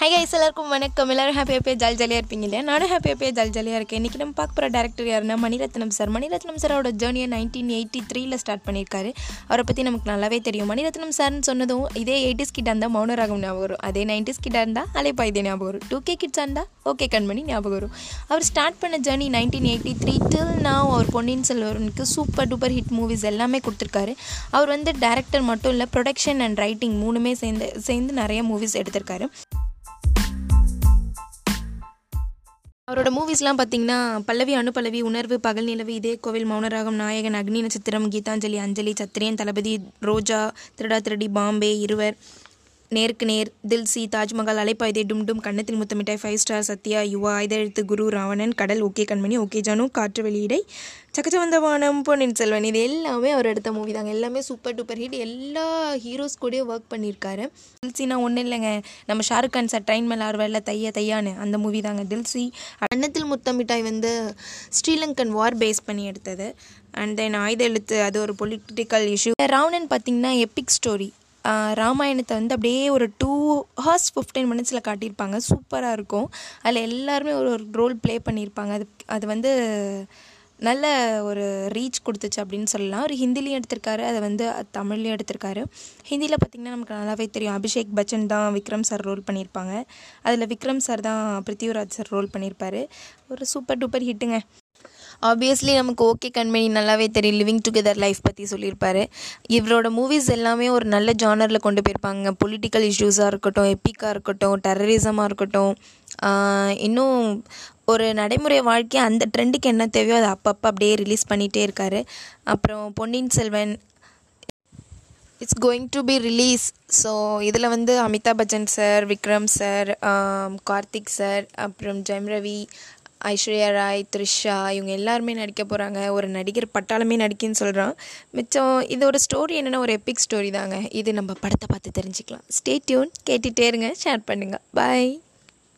hi guys எல்லாருக்கும் வணக்கம் எல்லாரும் ஹாப்பி ஹாப்பியாக ஜாலி ஜாலியாக இருப்பீங்க இல்லையா நானும் ஹாப்பி ஹாப்பியாக ஜாலி ஜாலியாக இருக்கேன் இன்றைக்கி நம்ம பார்க்க போகிற டேரக்டர் யாருன்னா மணிரத்னம் சார் மணிரத்னம் சாரோட ஜேர்னியை நைன்டீன் எயிட்டி த்ரீல ஸ்டார்ட் பண்ணியிருக்காரு அவரை பற்றி நமக்கு நல்லாவே தெரியும் மணிரத்னம் சார்னு சொன்னதும் இதே எயிட்டிஸ் கிட்ட இருந்தால் மௌனராகம் ஞாபகம் வரும் அதே நைன்டிஸ் கிட்ட இருந்தால் அலைப்பா இதே ஞாபகம் வரும் டூ கே கிட்ஸாக இருந்தால் ஓகே கண்மணி ஞாபகம் வரும் அவர் ஸ்டார்ட் பண்ண journey nineteen eighty three till நான் அவர் பொன்னியின் செல்வனுக்கு சூப்பர் டூப்பர் ஹிட் மூவிஸ் எல்லாமே கொடுத்துருக்காரு அவர் வந்து டேரக்டர் மட்டும் இல்லை ப்ரொடக்ஷன் அண்ட் ரைட்டிங் மூணுமே சேர்ந்து சேர்ந்து நிறைய மூவிஸ் எடுத்திருக்காரு அவரோட மூவிஸ்லாம் பார்த்தீங்கன்னா பல்லவி அனுபல்லவி உணர்வு பகல் நிலவு இதே கோவில் மௌனராகம் நாயகன் அக்னி நட்சத்திரம் கீதாஞ்சலி அஞ்சலி சத்திரியன் தளபதி ரோஜா திருடா திருடி பாம்பே இருவர் நேருக்கு நேர் தில்சி Taj Mahal அலைப்பாய்தே Dum Dum Kannathil Muthamittal five star Sathya Yuva Aayutha Ezhuthu Guru Raavanan Kadal okay கண்மணி ஓகே ஜானு காற்று வெளியிடை சக்கச்சவந்த வானம் பொன்னியின் செல்வன் இது எல்லாமே அவர் எடுத்த மூவி தாங்க எல்லாமே சூப்பர் டூப்பர் ஹிட் எல்லா ஹீரோஸ் கூடயும் ஒர்க் பண்ணியிருக்காரு தில்சினா ஒன்றும் இல்லைங்க நம்ம ஷாருக் கான் சார் ட்ரெயின் மேலே ஆர்வரில் தைய தையான்னு அந்த மூவி தாங்க தில்சி அன்னத்தில் முத்தமிட்டாய் வந்து ஸ்ரீலங்கன் வார் பேஸ் பண்ணி எடுத்தது அண்ட் தென் ஆயுத எழுத்து அது ஒரு பொலிட்டிக்கல் இஷ்யூ ராவணன் பார்த்தீங்கன்னா எபிக் ஸ்டோரி ராமாயணத்தை வந்து அப்படியே ஒரு டூ ஹார்ஸ் ஃபிஃப்டீன் மினிட்ஸில் காட்டியிருப்பாங்க சூப்பராக இருக்கும் அதில் எல்லாருமே ஒரு ஒரு ரோல் ப்ளே பண்ணியிருப்பாங்க அது அது வந்து நல்ல ஒரு ரீச் கொடுத்துச்சு அப்படின்னு சொல்லலாம் ஒரு ஹிந்திலையும் எடுத்திருக்காரு அதை வந்து தமிழ்லையும் எடுத்திருக்காரு ஹிந்தியில் பார்த்திங்கன்னா நமக்கு நல்லாவே தெரியும் அபிஷேக் பச்சன் தான் விக்ரம் சார் ரோல் பண்ணியிருப்பாங்க அதில் விக்ரம் சார் தான் பிருத்திவிராஜ் சார் ரோல் பண்ணியிருப்பாரு ஒரு சூப்பர் டூப்பர் ஹிட்டுங்க ஆப்வியஸ்லி நமக்கு ஓகே கண்மணி நல்லாவே தெரியும் லிவிங் டுகெதர் லைஃப் பற்றி சொல்லியிருப்பாரு இவரோட மூவிஸ் எல்லாமே ஒரு நல்ல ஜானரில் கொண்டு போயிருப்பாங்க பொலிட்டிக்கல் இஷ்யூஸாக இருக்கட்டும் எப்பிக்காக இருக்கட்டும் டெரரிசமாக இருக்கட்டும் இன்னும் ஒரு நடைமுறை வாழ்க்கை அந்த ட்ரெண்டுக்கு என்ன தேவையோ அதை அப்பப்போ அப்படியே ரிலீஸ் பண்ணிகிட்டே இருக்காரு அப்புறம் Ponniyin Selvan it's going to be release so இதில் வந்து Amitabh Bachchan sir Vikram sir Karthik sir அப்புறம் ஜெயம் ரவி ஐஸ்வர்யா ராய் த்ரிஷா இவங்க எல்லாருமே நடிக்க போகிறாங்க ஒரு நடிகர் பட்டாளமே நடிக்குன்னு சொல்கிறான் மிச்சம் இதோட ஸ்டோரி என்னென்னா ஒரு எப்பிக் ஸ்டோரி தாங்க இது நம்ம படத்தை பார்த்து தெரிஞ்சுக்கலாம் ஸ்டே டியூன் கேட்டுகிட்டே இருங்க ஷேர் பண்ணுங்கள் பாய்